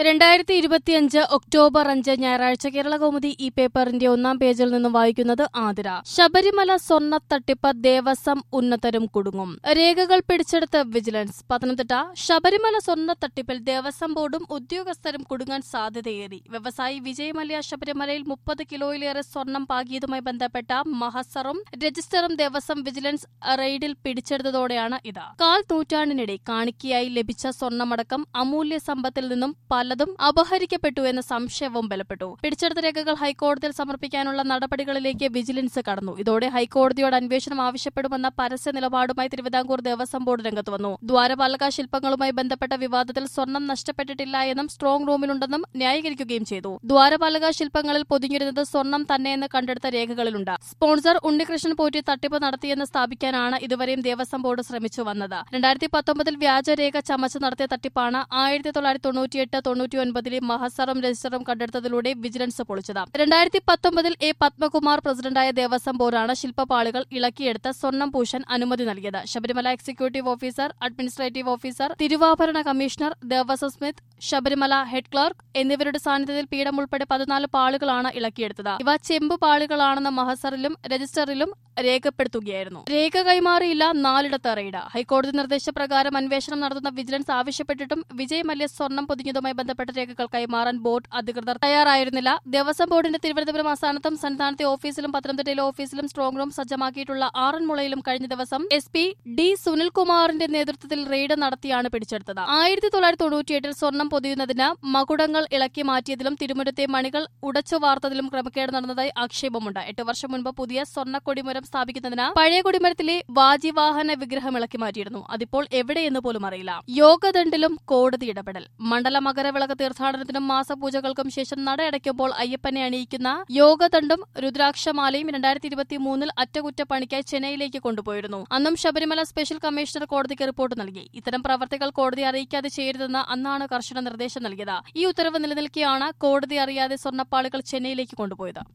രണ്ടായിരത്തി ഇരുപത്തിയഞ്ച് ഒക്ടോബർ അഞ്ച് ഞായറാഴ്ച കേരള കൗമുദി ഈ പേപ്പറിന്റെ ഒന്നാം പേജിൽ നിന്നും വായിക്കുന്നത് ആതിര ശബരിമല സ്വർണ്ണ തട്ടിപ്പ് ദേവസ്വം ഉന്നതരും കുടുങ്ങും രേഖകൾ പിടിച്ചെടുത്ത് വിജിലൻസ് പത്തനംതിട്ട ശബരിമല സ്വർണ്ണ തട്ടിപ്പിൽ ദേവസ്വം ബോർഡും ഉദ്യോഗസ്ഥരും കുടുങ്ങാൻ സാധ്യതയേറി വ്യവസായി വിജയ് മല്യ ശബരിമലയിൽ മുപ്പത് കിലോയിലേറെ സ്വർണം പാകിയതുമായി ബന്ധപ്പെട്ട മഹസറും രജിസ്റ്ററും ദേവസ്വം വിജിലൻസ് റെയ്ഡിൽ പിടിച്ചെടുത്തതോടെയാണ് ഇത് കാൽ നൂറ്റാണ്ടിനിടെ കാണിക്കയായി ലഭിച്ച സ്വർണ്ണമടക്കം അമൂല്യ സമ്പത്തിൽ നിന്നും പലതും അപഹരിക്കപ്പെട്ടു എന്ന സംശയവും ബലപ്പെട്ടു പിടിച്ചെടുത്ത രേഖകൾ ഹൈക്കോടതിയിൽ സമർപ്പിക്കാനുള്ള നടപടികളിലേക്ക് വിജിലൻസ് കടന്നു ഇതോടെ ഹൈക്കോടതിയോട് അന്വേഷണം ആവശ്യപ്പെടുമെന്ന പരസ്യ നിലപാടുമായി തിരുവിതാംകൂർ ദേവസ്വം ബോർഡ് രംഗത്ത് വന്നു ദ്വാരപാലക ശില്പങ്ങളുമായി ബന്ധപ്പെട്ട വിവാദത്തിൽ സ്വർണം നഷ്ടപ്പെട്ടിട്ടില്ല എന്നും സ്ട്രോങ് റൂമിലുണ്ടെന്നും ന്യായീകരിക്കുകയും ചെയ്തു ദ്വാരപാലക ശില്പങ്ങളിൽ പൊതിഞ്ഞിരുന്നത് സ്വർണം തന്നെയെന്ന് കണ്ടെടുത്ത രേഖകളിലുണ്ട് സ്പോൺസർ ഉണ്ണികൃഷ്ണൻ പോറ്റി തട്ടിപ്പ് നടത്തിയെന്ന് സ്ഥാപിക്കാനാണ് ഇതുവരെയും ദേവസ്വം ബോർഡ് ശ്രമിച്ചു വന്നത് രണ്ടായിരത്തി പത്തൊമ്പതിൽ വ്യാജരേഖ ചമച്ച് നടത്തിയ തട്ടിപ്പാണ് ആയിരത്തി തൊള്ളായിരത്തി തൊണ്ണൂറ്റിയെട്ട് തൊണ്ണൂറ്റിയൊൻപതിലെ മഹസറും രജിസ്റ്ററും കണ്ടെടുത്തതിലൂടെ വിജിലൻസ് പൊളിച്ചത് രണ്ടായിരത്തി പത്തൊമ്പതിൽ എ പത്മകുമാർ പ്രസിഡന്റായ ദേവസ്വം ബോർഡാണ് ശില്പപാളികൾ ഇളക്കിയെടുത്ത് സ്വർണം പൂശാൻ അനുമതി നൽകിയത് Sabarimala executive officer administrative officer തിരുവാഭരണ commissioner Devaswom Smith Sabarimala head clerk എന്നിവരുടെ സാന്നിധ്യത്തിൽ പീഠം ഉൾപ്പെടെ പതിനാല് പാളുകളാണ് ഇളക്കിയെടുത്തത് ഇവ ചെമ്പ് പാളുകളാണെന്ന് മഹസറിലും രജിസ്റ്ററിലും രേഖപ്പെടുത്തുകയായിരുന്നു രേഖ കൈമാറിയില്ല നാലിടത്ത് റെയ്ഡ് ഹൈക്കോടതി നിർദ്ദേശപ്രകാരം അന്വേഷണം നടത്തുന്ന വിജിലൻസ് ആവശ്യപ്പെട്ടിട്ടും വിജയ് മല്യ സ്വർണം പൊതിഞ്ഞതുമായി ബന്ധപ്പെട്ട രേഖകൾ കൈമാറാൻ ബോർഡ് അധികൃതർ തയ്യാറായിരുന്നില്ല ദേവസ്വം ബോർഡിന്റെ തിരുവനന്തപുരം ആസ്ഥാനത്തും സന്നിധാനത്തെ ഓഫീസിലും പത്തനംതിട്ടയിലെ ഓഫീസിലും സ്ട്രോങ് റൂം സജ്ജമാക്കിയിട്ടുള്ള ആറന്മുളയിലും കഴിഞ്ഞ ദിവസം എസ് പി ഡി സുനിൽകുമാറിന്റെ നേതൃത്വത്തിൽ റെയ്ഡ് നടത്തിയാണ് പിടിച്ചെടുത്തത് ആയിരത്തി തൊള്ളായിരത്തി തൊണ്ണൂറ്റിയെട്ടിൽ സ്വർണം പൊതിയുന്നതിന് മകുടങ്ങൾ ഇളക്കി മാറ്റിയതിലും തിരുമുരത്തെ മണികൾ ഉടച്ചു വാർത്തതിലും ക്രമക്കേട് നടന്നതായി ആക്ഷേപമുണ്ട് എട്ട് വർഷം മുൻപ് പുതിയ സ്വർണ്ണ കൊടിമരം സ്ഥാപിക്കുന്നതിന് പഴയ കൊടിമരത്തിലെ വാജിവാഹന വിഗ്രഹം ഇളക്കി മാറ്റിയിരുന്നു അതിപ്പോൾ എവിടെയെന്ന് പോലും അറിയില്ല യോഗദണ്ഡിലും കോടതി ഇടപെടൽ മണ്ഡല മകരവിളക്ക് തീർത്ഥാടനത്തിനും മാസപൂജകൾക്കും ശേഷം നടയടയ്ക്കുമ്പോൾ അയ്യപ്പനെ അണിയിക്കുന്ന യോഗദണ്ഡും രുദ്രാക്ഷമാലയും രണ്ടായിരത്തി ഇരുപത്തി മൂന്നിൽ അറ്റകുറ്റപ്പണിക്കായി ചെന്നൈയിലേക്ക് കൊണ്ടുപോയിരുന്നു അന്നും ശബരിമല സ്പെഷ്യൽ കമ്മീഷണർ കോടതിക്ക് റിപ്പോർട്ട് നൽകി ഇത്തരം പ്രവർത്തികൾ കോടതി അറിയിക്കാതെ ചെയ്യരുതെന്ന് അന്നാണ് കർശന നിർദ്ദേശം നൽകിയത് ഈ ഉത്തരവ് നിലനിൽക്കെയാണ് കോടതി അറിയാതെ സ്വർണ്ണപ്പാളികൾ ചെന്നൈയിലേക്ക് കൊണ്ടുപോയത്